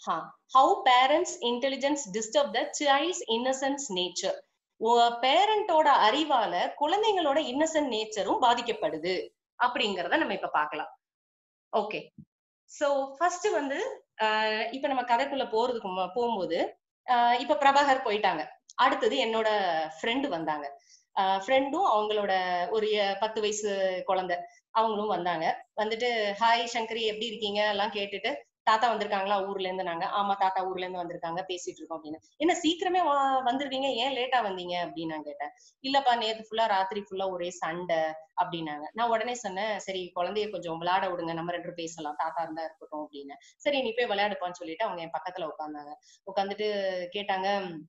how parents intelligence disturb the childs innocence nature பேரண்டோட அறிவால குழந்தைங்களோட இன்னசென்ட் நேச்சரும் பாதிக்கப்படுது அப்படிங்கறத நம்ம இப்ப பார்க்கலாம் ஓகே சோ ஃபர்ஸ்ட் வந்து ஆஹ் இப்ப நம்ம கதைக்குள்ள போறதுக்கு மு- போகும்போது ஆஹ் இப்ப பிரபாகர் போயிட்டாங்க அடுத்தது என்னோட ஃப்ரெண்டு வந்தாங்க ஃப்ரெண்டும் அவங்களோட ஒரு எ- பத்து வயசு குழந்தை அவங்களும் வந்தாங்க வந்துட்டு ஹாய் சங்கரி எப்படி இருக்கீங்க எல்லாம் கேட்டுட்டு தாத்தா வந்திருக்காங்களா ஊர்ல இருந்து நாங்க ஆமா தாத்தா ஊர்ல இருந்து வந்திருக்காங்க பேசிட்டு இருக்கோம் அப்படின்னு என்ன சீக்கிரமே வா- வந்துருவீங்க ஏன் லேட்டா வந்தீங்க அப்படின்னு நான் கேட்டேன் இல்லப்பா நேத்து ஃபுல்லா ராத்திரி ஃபுல்லா ஒரே சண்டை அப்படின்னாங்க நான் உடனே சொன்னேன் சரி குழந்தைய கொஞ்சம் விளையாட விடுங்க நம்ம ரெண்டு பேரும் பேசலாம் தாத்தா இருந்தா இருக்கட்டும் அப்படின்னு சரி நீ போய் விளையாடுப்பான்னு சொல்லிட்டு அவங்க என் பக்கத்துல உட்காந்தாங்க உட்காந்துட்டு கேட்டாங்க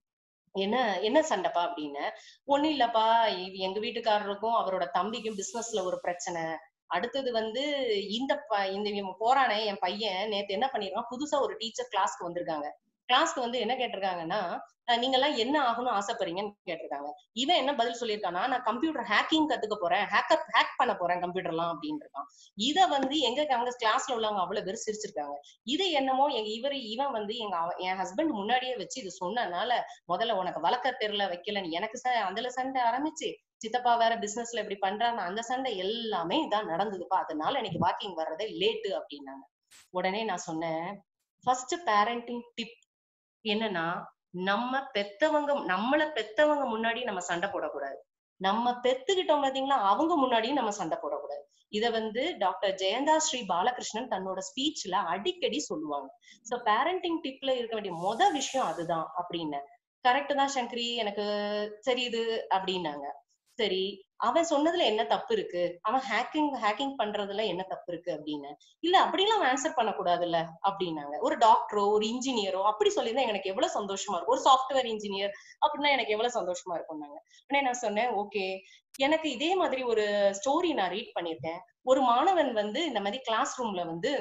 என்ன என்ன சண்டைப்பா அப்படின்னு ஒண்ணு இல்லப்பா இது எங்க வீட்டுக்காரருக்கும் அவரோட தம்பிக்கும் பிசினஸ்ல ஒரு பிரச்சனை அடுத்தது வந்து இந்த ப- இந்த இவன் போறானே என் பையன் நேத்து என்ன பண்ணிருக்கான் புதுசா ஒரு டீச்சர் கிளாஸ்க்கு வந்திருக்காங்க கிளாஸ்க்கு வந்து என்ன கேட்டிருக்காங்கன்னா அஹ் நீங்க எல்லாம் என்ன ஆகணும்னு ஆசைப்படுறீங்கன்னு கேட்டிருக்காங்க இவன் என்ன பதில் சொல்லியிருக்கானா நான் கம்ப்யூட்டர் ஹேக்கிங் கத்துக்க போறேன் ஹேக்கர் ஹேக் பண்ண போறேன் கம்ப்யூட்டர்லாம் அப்படின்னு இருக்கான் இத வந்து எங்க அங்க கிளாஸ்ல உள்ளவங்க அவ்வளவு பேர் சிரிச்சிருக்காங்க இது என்னமோ எங்க இவரு இவன் வந்து எங்க அவ- என் ஹஸ்பண்ட் முன்னாடியே வச்சு இது சொன்னனால முதல்ல உனக்கு வழக்க தெருல வைக்கல நீ எனக்கு ச அதுல சண்டை ஆரம்பிச்சு சித்தப்பா வேற பிசினஸ்ல இப்படி பண்றாங்க அந்த சண்டை எல்லாமே இதான் நடந்ததுப்பா அதனால எனக்கு வாக்கிங் வர்றதே லேட்டு அப்படின்னாங்க உடனே நான் சொன்னேன் ஃபர்ஸ்ட் பேரண்டிங் டிப் என்னன்னா நம்ம பெத்தவங்க நம்மள பெத்தவங்க முன்னாடி நம்ம சண்டை போடக்கூடாது நம்ம பெத்துக்கிட்டோம் பாத்தீங்களா அவங்க முன்னாடியும் நம்ம சண்டை போடக்கூடாது இத வந்து டாக்டர் ஜெயந்தா ஸ்ரீ பாலகிருஷ்ணன் தன்னோட ஸ்பீச்ல அடிக்கடி சொல்லுவாங்க சோ பேரண்டிங் டிப்ல இருக்க வேண்டிய மொத விஷயம் அதுதான் அப்படின்னு கரெக்ட் தான் சங்கரி எனக்கு தெரியுது அப்படின்னாங்க சரி அவன் சொன்னதுல என்ன தப்பு இருக்கு அவன் ஹேக்கிங் ஹேக்கிங் பண்றதுல என்ன தப்பு இருக்கு அப்படின்னு இல்ல அப்படிலாம் ஆன்சர் பண்ணக்கூடாதுல்ல அப்படின்னாங்க ஒரு டாக்டரோ ஒரு இன்ஜினியரோ அப்படி சொல்லியிருந்தா எனக்கு எவ்வளவு சந்தோஷமா இருக்கும் ஒரு சாஃப்ட்வேர் இன்ஜினியர் அப்படின்னா எனக்கு எவ்வளவு சந்தோஷமா இருக்கும்னாங்க உடனே நான் சொன்னேன் ஓகே எனக்கு இதே மாதிரி ஒரு ஸ்டோரி நான் ரீட் பண்ணிருக்கேன் ஒரு மாணவன் வந்து இந்த மாதிரி கிளாஸ் ரூம்ல வந்து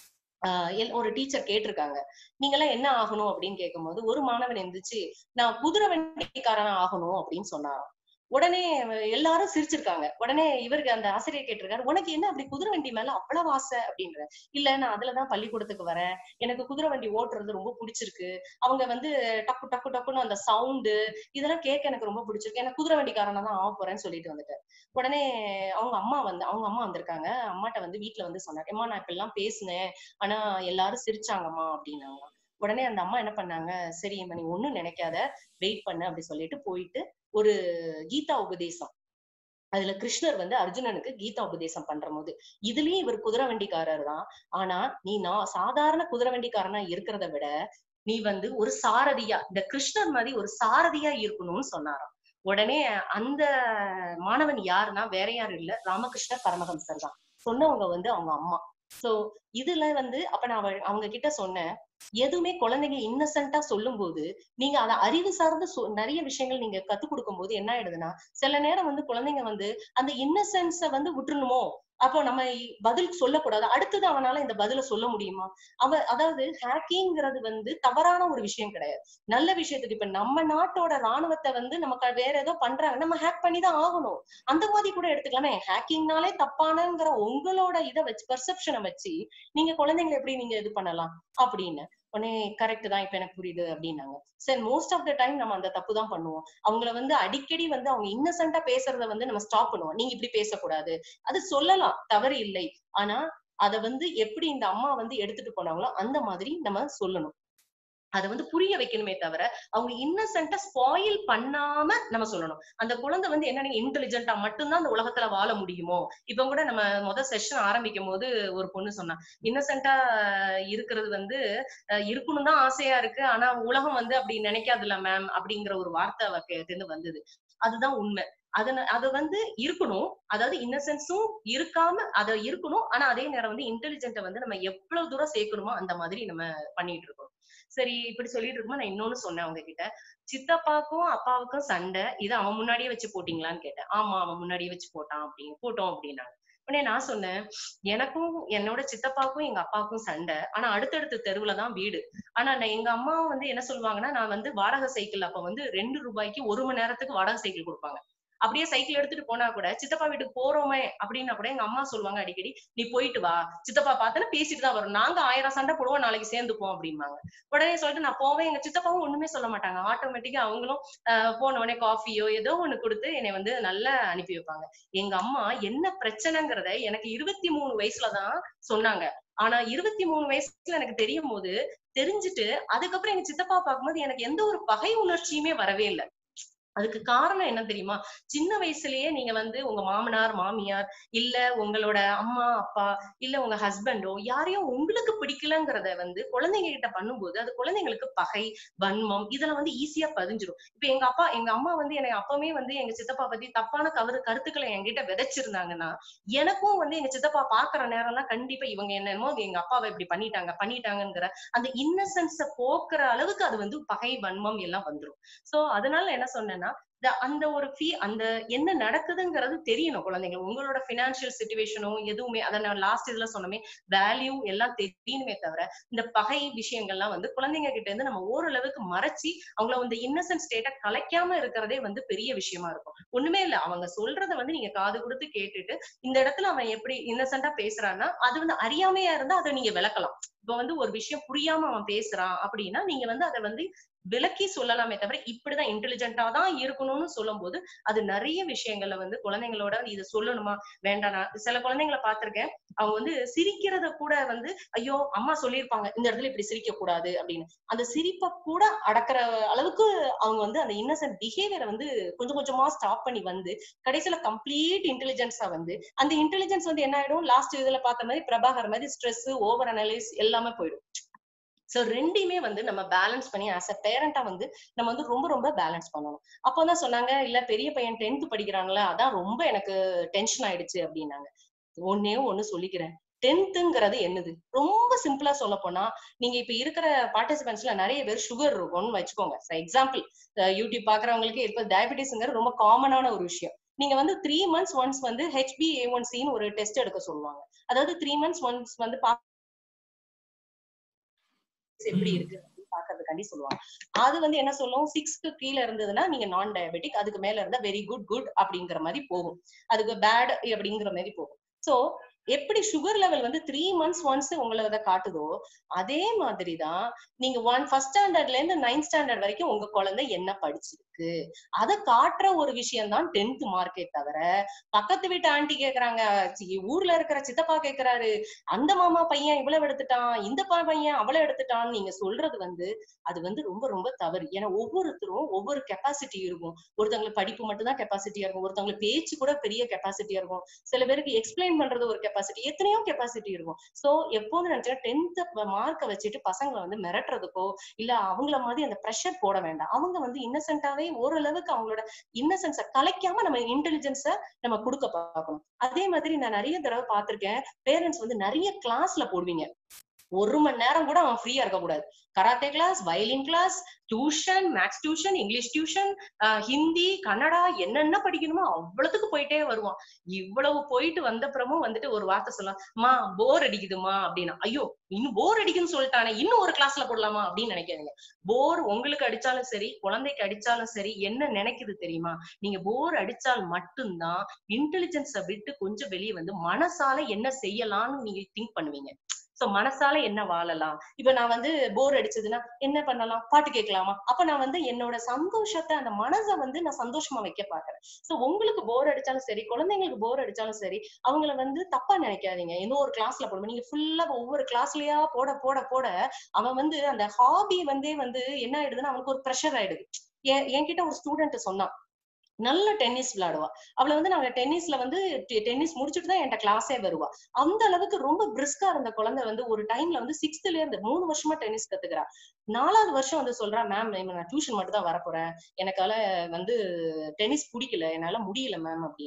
ஆஹ் எல்- ஒரு டீச்சர் கேட்டிருக்காங்க நீங்க எல்லாம் என்ன ஆகணும் அப்படின்னு கேட்கும்போது ஒரு மாணவன் எந்திரிச்சு நான் குதிரை வண்டிக்காரன் ஆகணும் அப்படின்னு சொன்னாராம் உடனே எல்லாரும் சிரிச்சிருக்காங்க உடனே இவருக்கு அந்த ஆசிரியர் கேட்டிருக்காரு உனக்கு என்ன அப்படி குதிரை வண்டி மேல அவ்வளவு ஆசை அப்படின்ற இல்ல நான் அதுலதான் பள்ளிக்கூடத்துக்கு வரேன் எனக்கு குதிரை வண்டி ஓட்டுறது ரொம்ப பிடிச்சிருக்கு அவங்க வந்து டக்கு டக்கு டக்குன்னு அந்த சவுண்டு இதெல்லாம் கேட்க எனக்கு ரொம்ப பிடிச்சிருக்கு எனக்கு குதிரை வண்டிக்காரனா தான் ஆக போறேன்னு சொல்லிட்டு வந்துட்டாரு உடனே அவங்க அம்மா வந்து அவங்க அம்மா வந்திருக்காங்க அம்மாட்ட வந்து வீட்டுல வந்து சொன்னாங்க அம்மா நான் இப்ப எல்லாம் பேசினேன் ஆனா எல்லாரும் சிரிச்சாங்கம்மா அப்படின்னாங்க உடனே அந்த அம்மா என்ன பண்ணாங்க சரி அம்மா நீ ஒண்ணும் நினைக்காத வெயிட் பண்ணு அப்படி சொல்லிட்டு போயிட்டு ஒரு கீதா உபதேசம் அதுல கிருஷ்ணர் வந்து அர்ஜுனனுக்கு கீதா உபதேசம் பண்ற போது இதுலயும் இவர் குதிரை வண்டிக்காரர் தான் ஆனா நீ நான் சாதாரண குதிரை வண்டிக்காரனா இருக்கிறத விட நீ வந்து ஒரு சாரதியா இந்த கிருஷ்ணர் மாதிரி ஒரு சாரதியா இருக்கணும்னு சொன்னாராம் உடனே அந்த மாணவன் யாருன்னா வேற யாரும் இல்ல ராமகிருஷ்ண பரமஹம்சர் தான் சொன்னவங்க வந்து அவங்க அம்மா சோ இதுல வந்து அப்ப நான் அவ- அவங்க கிட்ட சொன்னேன் எதுவுமே குழந்தைங்க இன்னசென்ட்டா சொல்லும் போது நீங்க அத அறிவு சார்ந்த சொ- நிறைய விஷயங்கள் நீங்க கத்து கொடுக்கும் போது என்ன ஆயிடுதுன்னா சில நேரம் வந்து குழந்தைங்க வந்து அந்த இன்னசென்ஸ வந்து விட்டுறணுமோ அப்போ நம்ம இ- பதில் சொல்லக்கூடாது அடுத்தது அவனால இந்த பதில சொல்ல முடியுமா அவ அதாவது ஹேக்கிங்கிறது வந்து தவறான ஒரு விஷயம் கிடையாது நல்ல விஷயத்துக்கு இப்ப நம்ம நாட்டோட ராணுவத்தை வந்து நமக்கு வேற ஏதோ பண்றாங்க நம்ம ஹேக் பண்ணி தான் ஆகணும் அந்த மாதிரி கூட எடுத்துக்கலாமே ஹேக்கிங்னாலே தப்பானங்கிற உங்களோட இதை வச்சு பெர்செப்ஷனை வச்சு நீங்க குழந்தைங்களை எப்படி நீங்க இது பண்ணலாம் அப்படின்னு உடனே கரெக்ட் தான் இப்ப எனக்கு புரியுது அப்படின்னாங்க சரி மோஸ்ட் ஆஃப் த டைம் நம்ம அந்த தப்பு தான் பண்ணுவோம் அவங்கள வந்து அடிக்கடி வந்து அவங்க இன்னசென்ட்டா பேசுறத வந்து நம்ம ஸ்டாப் பண்ணுவோம் நீங்க இப்படி பேசக்கூடாது அது சொல்லலாம் தவறு இல்லை ஆனா அத வந்து எப்படி இந்த அம்மா வந்து எடுத்துட்டு போனாங்களோ அந்த மாதிரி நம்ம சொல்லணும் அதை வந்து புரிய வைக்கணுமே தவிர அவங்க இன்னசென்ட்டா ஸ்பாயில் பண்ணாம நம்ம சொல்லணும் அந்த குழந்தை வந்து என்ன இன்டெலிஜென்ட்டா மட்டும்தான் அந்த உலகத்துல வாழ முடியுமோ இப்ப கூட நம்ம முத செஷன் ஆரம்பிக்கும் போது ஒரு பொண்ணு சொன்னா இன்னசென்ட்டா இருக்கிறது வந்து அஹ் இருக்கணும் தான் ஆசையா இருக்கு ஆனா உலகம் வந்து அப்படி நினைக்காதுல்ல மேம் அப்படிங்கிற ஒரு வார்த்தை அவருக்கு வந்தது அதுதான் உண்மை அதன அது வந்து இருக்கணும் அதாவது இன்னசென்ஸும் இருக்காம அத இருக்கணும் ஆனா அதே நேரம் வந்து இன்டெலிஜென்ட்டை வந்து நம்ம எவ்வளவு தூரம் சேர்க்கணுமோ அந்த மாதிரி நம்ம பண்ணிட்டு இருக்கோம் சரி இப்படி சொல்லிட்டு இருக்கும்போது நான் இன்னொன்னு சொன்னேன் அவங்க கிட்ட சித்தப்பாக்கும் அப்பாவுக்கும் சண்டை இதை அவன் முன்னாடியே வச்சு போட்டீங்களான்னு கேட்டேன் ஆமா அவன் முன்னாடியே வச்சு போட்டான் அப்படின்னு போட்டோம் அப்படின்னாங்க உடனே நான் சொன்னேன் எனக்கும் என்னோட சித்தப்பாக்கும் எங்க அப்பாவுக்கும் சண்டை ஆனா அடுத்தடுத்த தெருவுல தான் வீடு ஆனா நான் எங்க அம்மா வந்து என்ன சொல்லுவாங்கன்னா நான் வந்து வாடகை சைக்கிள் அப்ப வந்து ரெண்டு ரூபாய்க்கு ஒரு மணி நேரத்துக்கு வாடகை சைக்கிள் கொடுப்பாங்க அப்படியே சைக்கிள் எடுத்துட்டு போனா கூட சித்தப்பா வீட்டுக்கு போறோமே அப்படின்னா கூட எங்க அம்மா சொல்லுவாங்க அடிக்கடி நீ போயிட்டு வா சித்தப்பா பார்த்தனா பேசிட்டு தான் வரும் நாங்க ஆயிரம் சண்டை போடுவோம் நாளைக்கு சேர்ந்துப்போம் அப்படிம்பாங்க உடனே சொல்லிட்டு நான் போவேன் எங்க சித்தப்பாவும் ஒண்ணுமே சொல்ல மாட்டாங்க ஆட்டோமேட்டிக்கா அவங்களும் ஆஹ் போன உடனே காஃபியோ ஏதோ ஒண்ணு கொடுத்து என்னை வந்து நல்லா அனுப்பி வைப்பாங்க எங்க அம்மா என்ன பிரச்சனைங்கிறத எனக்கு இருபத்தி மூணு வயசுலதான் சொன்னாங்க ஆனா இருபத்தி மூணு வயசுல எனக்கு தெரியும் போது தெரிஞ்சுட்டு அதுக்கப்புறம் எங்க சித்தப்பா பார்க்கும்போது எனக்கு எந்த ஒரு பகை உணர்ச்சியுமே வரவே இல்லை அதுக்கு காரணம் என்ன தெரியுமா சின்ன வயசுலயே நீங்க வந்து உங்க மாமனார் மாமியார் இல்ல உங்களோட அம்மா அப்பா இல்ல உங்க ஹஸ்பண்டோ யாரையும் உங்களுக்கு பிடிக்கலங்கிறத வந்து குழந்தைங்க கிட்ட பண்ணும்போது அது குழந்தைங்களுக்கு பகை வன்மம் இதெல்லாம் வந்து ஈஸியா பதிஞ்சிரும் இப்ப எங்க அப்பா எங்க அம்மா வந்து எனக்கு அப்பவே வந்து எங்க சித்தப்பா பத்தி தப்பான கவரு கருத்துக்களை என்கிட்ட விதைச்சிருந்தாங்கன்னா எனக்கும் வந்து எங்க சித்தப்பா பாக்குற நேரம்லாம் கண்டிப்பா இவங்க என்னமோ எங்க அப்பாவை இப்படி பண்ணிட்டாங்க பண்ணிட்டாங்கங்கிற அந்த இன்னசென்ஸ போக்குற அளவுக்கு அது வந்து பகை வன்மம் எல்லாம் வந்துரும் சோ அதனால என்ன சொன்னேன்னா the- அந்த ஒரு ஃபீ அந்த என்ன நடக்குதுங்கிறது தெரியணும் குழந்தைங்க உங்களோட பினான்சியல் சுச்சுவேஷனோ எதுவுமே அதை நான் லாஸ்ட் இதுல சொன்னமே வேல்யூ எல்லாம் தெரியணுமே தவிர இந்த பகை விஷயங்கள்லாம் வந்து குழந்தைங்க கிட்ட இருந்து நம்ம ஓரளவுக்கு மறைச்சு அவங்கள வந்து இன்னசென்ட் ஸ்டேட்டை கலைக்காம இருக்கிறதே வந்து பெரிய விஷயமா இருக்கும் ஒண்ணுமே இல்ல அவங்க சொல்றத வந்து நீங்க காது கொடுத்து கேட்டுட்டு இந்த இடத்துல அவன் எப்படி இன்னசென்ட்டா பேசுறான்னா அது வந்து அறியாமையா இருந்தா அதை நீங்க விளக்கலாம் இப்ப வந்து ஒரு விஷயம் புரியாம அவன் பேசுறான் அப்படின்னா நீங்க வந்து அதை வந்து விளக்கி சொல்லலாமே தவிர இப்படிதான் இன்டெலிஜென்ட்டா தான் இருக்கணும்னு சொல்லும் போது அது நிறைய விஷயங்கள்ல வந்து குழந்தைங்களோட இதை சொல்லணுமா வேண்டாம் நான் சில குழந்தைங்களை பார்த்திருக்கேன் அவங்க வந்து சிரிக்கிறத கூட வந்து ஐயோ அம்மா சொல்லியிருப்பாங்க இந்த இடத்துல இப்படி சிரிக்க கூடாது அப்படின்னு அந்த சிரிப்பை கூட அடக்குற அளவுக்கு அவங்க வந்து அந்த இன்னசென்ட் பிஹேவியரை வந்து கொஞ்சம் கொஞ்சமா ஸ்டாப் பண்ணி வந்து கடைசியில கம்ப்ளீட் இன்டெலிஜென்ஸா வந்து அந்த இன்டெலிஜென்ஸ் வந்து என்ன ஆயிடும் லாஸ்ட் இதுல பார்த்த மாதிரி பிரபாகர் மாதிரி ஸ்ட்ரெஸ் ஓவர் அனலைஸ் எல்லாமே போயிடும் சோ ரெண்டையுமே வந்து நம்ம பேலன்ஸ் பண்ணி ஆஸ் அ பேரண்டா வந்து நம்ம வந்து ரொம்ப ரொம்ப பேலன்ஸ் பண்ணணும் அப்பதான் சொன்னாங்க இல்ல பெரிய பையன் டென்த் படிக்கிறாங்களா அதான் ரொம்ப எனக்கு டென்ஷன் ஆயிடுச்சு அப்படின்னாங்க ஒன்னே ஒண்ணு சொல்லிக்கிறேன் டென்த்துங்கிறது என்னது ரொம்ப சிம்பிளா சொல்ல போனா நீங்க இப்ப இருக்கிற பார்ட்டிசிபென்ட்ஸ்ல நிறைய பேர் சுகர் இருக்கும்னு வச்சுக்கோங்க எக்ஸாம்பிள் யூடியூப் பாக்குறவங்களுக்கு இப்ப டயபிட்டிஸ்ங்கிறது ரொம்ப காமனான ஒரு விஷயம் நீங்க வந்து த்ரீ மந்த்ஸ் ஒன்ஸ் வந்து ஹெச்பி ஏ ஒன் சின்னு ஒரு டெஸ்ட் எடுக்க சொல்லுவாங்க அதாவது த்ரீ மந்த்ஸ் ஒன்ஸ் வந்து பா- எப்படி இருக்கு அப்படின்னு பாக்குறதுக்காண்டி சொல்லுவாங்க அது வந்து என்ன சொல்லும் சிக்ஸ்க்கு கீழே இருந்ததுன்னா நீங்க நான் டயபெட்டிக் அதுக்கு மேல இருந்தா வெரி குட் குட் அப்படிங்கிற மாதிரி போகும் அதுக்கு பேட் அப்படிங்கிற மாதிரி போகும் சோ எப்படி சுகர் லெவல் வந்து த்ரீ மந்த்ஸ் ஒன்ஸ் உங்களை இதை காட்டுதோ அதே மாதிரிதான் நீங்க ஒன் ஃபர்ஸ்ட் ஸ்டாண்டர்ட்ல இருந்து நைன்த் ஸ்டாண்டர்ட் வரைக்கும் உங்க குழந்தை என்ன படிச்சிருக்கு அதை காட்டுற ஒரு விஷயம் தான் டென்த் மார்க்கே தவிர பக்கத்து வீட்டு ஆண்டி கேக்குறாங்க சி- ஊர்ல இருக்கிற சித்தப்பா கேக்குறாரு அந்த மாமா பையன் இவ்வளவு எடுத்துட்டான் இந்த பா- பையன் அவ்வளவு எடுத்துட்டான்னு நீங்க சொல்றது வந்து அது வந்து ரொம்ப ரொம்ப தவறு ஏன்னா ஒவ்வொருத்தரும் ஒவ்வொரு கெப்பாசிட்டி இருக்கும் ஒருத்தவங்களுக்கு படிப்பு மட்டும் தான் கெப்பாசிட்டியா இருக்கும் ஒருத்தவங்களுக்கு பேச்சு கூட பெரிய கெப்பாசிட்டியா இருக்கும் சில பேருக்கு எக்ஸ்பிளைன் பண்றது ஒரு கெப்பாசிட்டி எத்தனையோ கெப்பாசிட்டி இருக்கும் சோ எப்போதும் நினைச்சா டென்த் மார்க்கை வச்சுட்டு பசங்களை வந்து மிரட்டுறதுக்கோ இல்ல அவங்கள மாதிரி அந்த ப்ரெஷர் போட வேண்டாம் அவங்க வந்து இன்னசென்ட்டாவே ஓரளவுக்கு அவங்களோட இன்னசென்ஸ கலைக்காம நம்ம இன்டெலிஜென்ஸ நம்ம கொடுக்க பார்க்கணும் அதே மாதிரி நான் நிறைய தடவை பார்த்திருக்கேன் பேரண்ட்ஸ் வந்து நிறைய கிளாஸ்ல போடுவீங்க ஒரு மணி நேரம் கூட அவன் ஃப்ரீயா இருக்க கூடாது karate class violin class tuition maths tuition English tuition Hindi Kannada என்னென்ன படிக்கணுமோ அவ்வளவுக்கு போயிட்டே வருவான் இவ்வளவு போயிட்டு வந்தப்புறமும் வந்துட்டு ஒரு வார்த்தை சொல்லலாம் மா போர் அடிக்குதுமா அப்படின்னா ஐயோ இன்னும் போர் அடிக்குதுன்னு சொல்லிட்டானே இன்னும் ஒரு கிளாஸ்ல போடலாமா அப்படின்னு நினைக்காதீங்க போர் உங்களுக்கு அடிச்சாலும் சரி குழந்தைக்கு அடிச்சாலும் சரி என்ன நினைக்குது தெரியுமா நீங்க போர் அடிச்சால் மட்டும்தான் இன்டெலிஜென்ஸை விட்டு கொஞ்சம் வெளியே வந்து மனசால என்ன செய்யலாம்னு நீங்க திங்க் பண்ணுவீங்க சோ மனசால என்ன வாழலாம் இப்ப நான் வந்து போர் அடிச்சதுன்னா என்ன பண்ணலாம் பாட்டு கேட்கலாமா அப்ப நான் வந்து என்னோட சந்தோஷத்தை அந்த மனசை வந்து நான் சந்தோஷமா வைக்க பாக்குறேன் சோ உங்களுக்கு போர் அடிச்சாலும் சரி குழந்தைங்களுக்கு போர் அடிச்சாலும் சரி அவங்கள வந்து தப்பா நினைக்காதீங்க ஏதோ ஒரு கிளாஸ்ல போடுவோம் நீங்க ஃபுல்லா ஒவ்வொரு கிளாஸ்லயா போட போட போட அவன் வந்து அந்த ஹாபி வந்தே வந்து என்ன ஆயிடுதுன்னா அவனுக்கு ஒரு ப்ரெஷர் ஆயிடுது என் என்கிட்ட ஒரு ஸ்டூடெண்ட் சொன்னான் நல்ல டென்னிஸ் விளையாடுவா அவளை வந்து நாங்க டென்னிஸ்ல வந்து டென்னிஸ் முடிச்சுட்டு தான் என்கிட்ட கிளாஸே வருவா அந்த அளவுக்கு ரொம்ப பிரிஸ்கா இருந்த குழந்தை வந்து ஒரு டைம்ல வந்து சிக்ஸ்த்ல இருந்து மூணு வருஷமா டென்னிஸ் கத்துக்கிறா நாலாவது வருஷம் வந்து சொல்றா மேம் நான் டியூஷன் மட்டும் தான் வரப்போறேன் எனக்கால வந்து டென்னிஸ் பிடிக்கல என்னால முடியல மேம் அப்படின்னா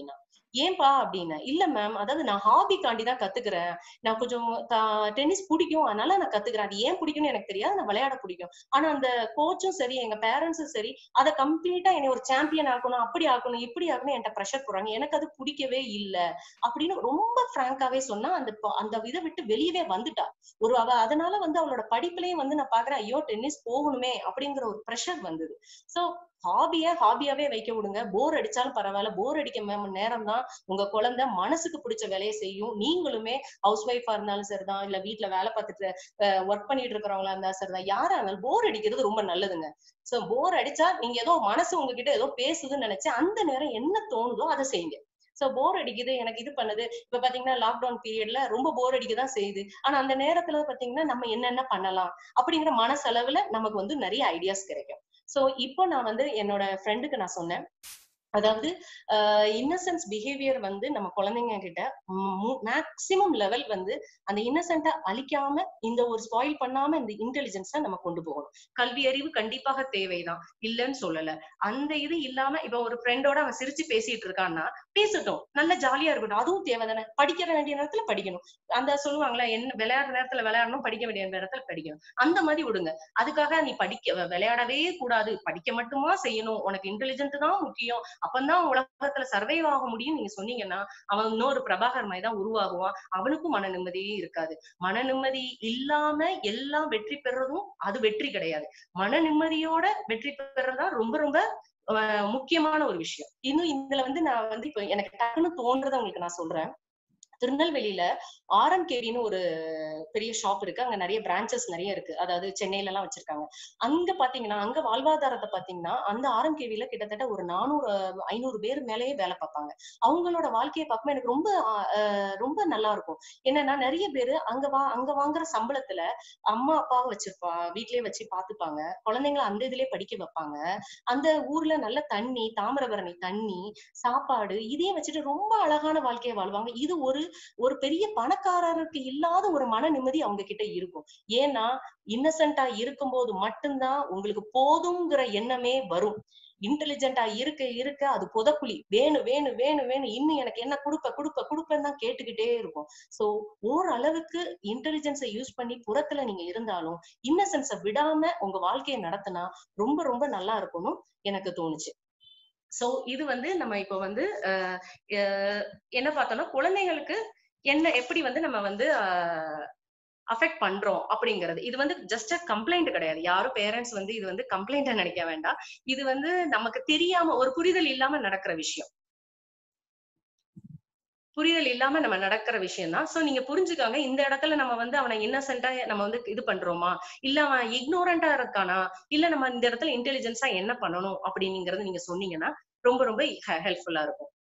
ஏன்பா அப்படின்னு இல்ல மேம் அதாவது நான் ஹாபிக்காண்டி தான் கத்துக்கிறேன் நான் கொஞ்சம் டென்னிஸ் பிடிக்கும் அதனால நான் கத்துக்கிறேன் அது ஏன் பிடிக்கும்னு எனக்கு தெரியாது நான் விளையாட பிடிக்கும் ஆனா அந்த கோச்சும் சரி எங்க பேரண்ட்ஸும் சரி அதை கம்ப்ளீட்டா என்னை ஒரு சாம்பியன் ஆக்கணும் அப்படி ஆக்கணும் இப்படி ஆக்கணும் என்கிட்ட ப்ரெஷர் போடுறாங்க எனக்கு அது பிடிக்கவே இல்ல அப்படின்னு ரொம்ப பிராங்காவே சொன்னா அந்த ப- அந்த இதை விட்டு வெளியவே வந்துட்டா ஒரு அவ அதனால வந்து அவளோட படிப்புலயும் வந்து நான் பாக்குறேன் ஐயோ டென்னிஸ் போகணுமே அப்படிங்கிற ஒரு ப்ரெஷர் வந்தது சோ ஹாபிய ஹாபியாவே வைக்க விடுங்க போர் அடிச்சாலும் பரவாயில்ல போர் அடிக்க மேம் நேரம் தான் உங்க குழந்தை மனசுக்கு பிடிச்ச வேலையை செய்யும் நீங்களுமே ஹவுஸ் ஒய்ஃபா இருந்தாலும் சரிதான் இல்ல வீட்ல வேலை பார்த்துட்டு ஒர்க் பண்ணிட்டு இருக்கிறவங்களா இருந்தாலும் சரிதான் யாரா இருந்தாலும் போர் அடிக்கிறது ரொம்ப நல்லதுங்க சோ போர் அடிச்சா நீங்க ஏதோ மனசு உங்ககிட்ட ஏதோ பேசுதுன்னு நினைச்சு அந்த நேரம் என்ன தோணுதோ அதை செய்யுங்க சோ போர் அடிக்குது எனக்கு இது பண்ணுது இப்ப பாத்தீங்கன்னா லாக்டவுன் பீரியட்ல ரொம்ப போர் அடிக்கதான் செய்யுது ஆனா அந்த நேரத்துல பாத்தீங்கன்னா நம்ம என்னென்ன பண்ணலாம் அப்படிங்கிற மனசளவுல நமக்கு வந்து நிறைய ஐடியாஸ் கிடைக்கும் சோ இப்போ நான் வந்து என்னோட ஃப்ரெண்டுக்கு நான் சொன்னேன் அதாவது இன்னசென்ஸ் பிஹேவியர் வந்து நம்ம குழந்தைங்க கிட்ட மேக்சிமம் லெவல் வந்து அந்த இன்னசென்ட்டை அழிக்காம இந்த ஒரு ஸ்பாயில் பண்ணாம இந்த இன்டெலிஜென்ஸை நம்ம கொண்டு போகணும் கல்வி அறிவு கண்டிப்பாக தேவைதான் இல்லைன்னு சொல்லல அந்த இது இல்லாம இப்ப ஒரு ஃப்ரெண்டோட அவன் சிரிச்சு பேசிட்டு இருக்கான்னா பேசட்டும் நல்ல ஜாலியா இருக்கட்டும் அதுவும் தேவைதானே படிக்கிற வேண்டிய நேரத்துல படிக்கணும் அந்த சொல்லுவாங்களே என்ன விளையாடுற நேரத்துல விளையாடணும் படிக்க வேண்டிய நேரத்துல படிக்கணும் அந்த மாதிரி விடுங்க அதுக்காக நீ படிக்க விளையாடவே கூடாது படிக்க மட்டுமா செய்யணும் உனக்கு இன்டெலிஜென்ட் தான் முக்கியம் அப்பந்தான் உலகத்துல சர்வைவ் ஆக முடியும் நீங்க சொன்னீங்கன்னா அவன் இன்னொரு பிரபாகர் மாதிரி தான் உருவாகுவான் அவனுக்கும் மன நிம்மதியே இருக்காது மன நிம்மதி இல்லாம எல்லாம் வெற்றி பெறதும் அது வெற்றி கிடையாது மன நிம்மதியோட வெற்றி பெறதா ரொம்ப ரொம்ப அஹ், முக்கியமான ஒரு விஷயம் இன்னும் இதுல வந்து நான் வந்து இப்ப எனக்கு டக்குன்னு தோன்றதை உங்களுக்கு நான் சொல்றேன் திருநெல்வேலியில ஆர்எம்கேவின்னு ஒரு பெரிய ஷாப் இருக்கு அங்க நிறைய பிரான்ச்சஸ் நிறைய இருக்கு அதாவது சென்னையில எல்லாம் வச்சிருக்காங்க அங்க பாத்தீங்கன்னா அங்க வாழ்வாதாரத்தை பாத்தீங்கன்னா அந்த ஆர்எம்கேவில கிட்டத்தட்ட ஒரு நானூறு ஐநூறு பேர் மேலேயே வேலை பார்ப்பாங்க அவங்களோட வாழ்க்கையை பார்க்கும்போது எனக்கு ரொம்ப ஆஹ், ஆஹ், ரொம்ப நல்லா இருக்கும் என்னன்னா நிறைய பேரு அங்க வா அங்க வாங்குற சம்பளத்துல அம்மா அப்பாவை வச்சிருப்பா வீட்லயே வச்சு பாத்துப்பாங்க குழந்தைங்களை அந்த இதுலயே படிக்க வைப்பாங்க அந்த ஊர்ல நல்ல தண்ணி தாமிரபரணி தண்ணி சாப்பாடு இதையும் வச்சுட்டு ரொம்ப அழகான வாழ்க்கையை வாழ்வாங்க இது ஒரு ஒரு பெரிய பணக்காரருக்கு இல்லாத ஒரு மன நிம்மதி அவங்க கிட்ட இருக்கும் ஏன்னா இன்னசென்ட்டா இருக்கும்போது மட்டும்தான் உங்களுக்கு போதுங்கிற எண்ணமே வரும் இன்டெலிஜென்ட்டா இருக்க இருக்க அது புதக்குழி வேணும் வேணும் வேணும் வேணும் இன்னும் எனக்கு என்ன கொடுப்ப கொடுப்ப கொடுப்பேன்னு தான் கேட்டுக்கிட்டே இருக்கும் சோ ஓரளவுக்கு இன்டெலிஜென்ஸை யூஸ் பண்ணி புறத்துல நீங்க இருந்தாலும் இன்னசென்ஸை விடாம உங்க வாழ்க்கையை நடத்தினா ரொம்ப ரொம்ப நல்லா இருக்கும்னு எனக்கு தோணுச்சு சோ இது வந்து நம்ம இப்போ வந்து அஹ், அஹ், என்ன பார்த்தோம்னா குழந்தைங்களுக்கு என்ன எப்படி வந்து நம்ம வந்து அஃபெக்ட் பண்றோம் அப்படிங்கிறது இது வந்து ஜஸ்ட் அ கம்ப்ளைண்ட் கிடையாது யாரும் பேரண்ட்ஸ் வந்து இது வந்து கம்ப்ளைண்டா நினைக்க வேண்டாம் இது வந்து நமக்கு தெரியாம ஒரு புரிதல் இல்லாம நடக்கிற விஷயம் புரிதல் இல்லாம நம்ம நடக்கிற விஷயம் தான் சோ நீங்க புரிஞ்சுக்காங்க இந்த இடத்துல நம்ம வந்து அவனை இன்னசென்ட்டா நம்ம வந்து இது பண்றோமா இல்ல அவன் இக்னோரண்டா இருக்கானா இல்ல நம்ம இந்த இடத்துல இன்டெலிஜென்ஸா என்ன பண்ணணும் அப்படிங்கிறது நீங்க சொன்னீங்கன்னா ரொம்ப ரொம்ப ஹெல்ப்ஃபுல்லா இருக்கும்